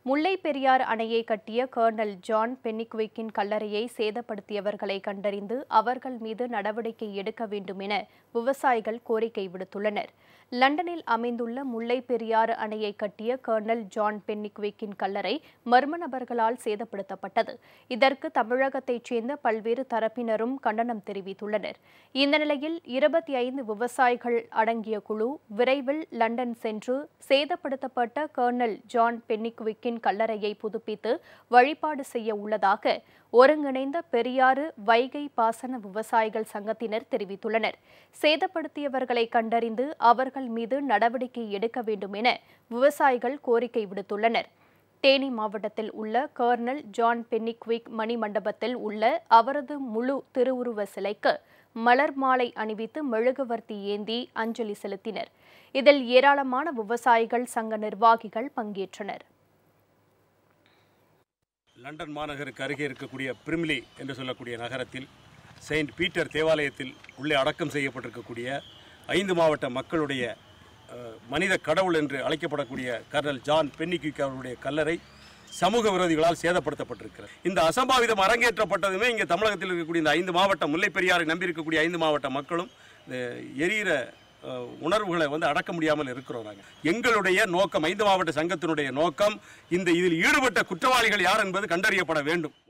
முல்லை பெரியார் அணையை கட்டிய kernel John பென்னிக்விக்கின் கல்லறையை சேதப்படுத்தியவர்களை கண்டறிந்து அவர்கள் மீது நடவடிக்கை எடுக்க வேண்டும் என விவசாயிகள் கோரிக்கை விடுத்துள்ளனர் லண்டனில் அமைந்துள்ள முல்லை பெரியாறு அணையை கட்டிய கர்னல் ஜான் பென்னிக்விக்கின் கல்லறை மர்ம நபர்களால் சேதப்படுத்தப்பட்டது இதற்கு தமிழகத்தைச் சேர்ந்த பல்வேறு தரப்பினரும் கண்டனம் தெரிவித்துள்ளனர் இந்த நிலையில் இருபத்தி ஐந்து விவசாயிகள் அடங்கிய குழு விரைவில் லண்டன் சென்று சேதப்படுத்தப்பட்ட கர்னல் ஜான் பென்னிக்விக்கின் கல்லறையை புதுப்பித்து வழிபாடு செய்ய உள்ளதாக ஒருங்கிணைந்த பெரியாறு வைகை பாசன விவசாயிகள் சங்கத்தினர் தெரிவித்துள்ளனர் சேதப்படுத்தியவர்களை கண்டறிந்து அவர்கள் மீது நடவடிக்கை எடுக்க வேண்டும் என விவசாயிகள் கோரிக்கை விடுத்துள்ளனர் தேனி மாவட்டத்தில் உள்ள கர்னல் ஜான் பென்னிக்விக் மணி மண்டபத்தில் உள்ள அவரது முழு திருவுருவ சிலைக்கு மலர் மாலை அணிவித்து மெழுகுவர்த்தி ஏந்தி அஞ்சலி செலுத்தினர் இதில் ஏராளமான விவசாயிகள் சங்க நிர்வாகிகள் பங்கேற்றனர் லண்டன் மாநகருக்கு அருகே இருக்கக்கூடிய பிரிம்லி என்று சொல்லக்கூடிய நகரத்தில் செயின்ட் பீட்டர் தேவாலயத்தில் உள்ளே அடக்கம் செய்யப்பட்டிருக்கக்கூடிய ஐந்து மாவட்ட மக்களுடைய அஹ், மனித கடவுள் என்று அழைக்கப்படக்கூடிய கர்னல் ஜான் பென்னிக்விக் அவருடைய கல்லறை சமூக விரோதிகளால் சேதப்படுத்தப்பட்டிருக்கிறது இந்த அசம்பாவிதம் அரங்கேற்றப்பட்டதுமே இங்கே தமிழகத்தில் இருக்கக்கூடிய இந்த ஐந்து மாவட்ட முல்லை பெரியாரை நம்பி இருக்கக்கூடிய ஐந்து மாவட்ட மக்களும் இந்த எரியிற அஹ், உணர்வுகளை வந்து அடக்க முடியாமல் இருக்கிறோம் நாங்கள் எங்களுடைய நோக்கம் ஐந்து மாவட்ட சங்கத்தினுடைய நோக்கம் இந்த இதில் ஈடுபட்ட குற்றவாளிகள் யார் என்பது கண்டறியப்பட வேண்டும்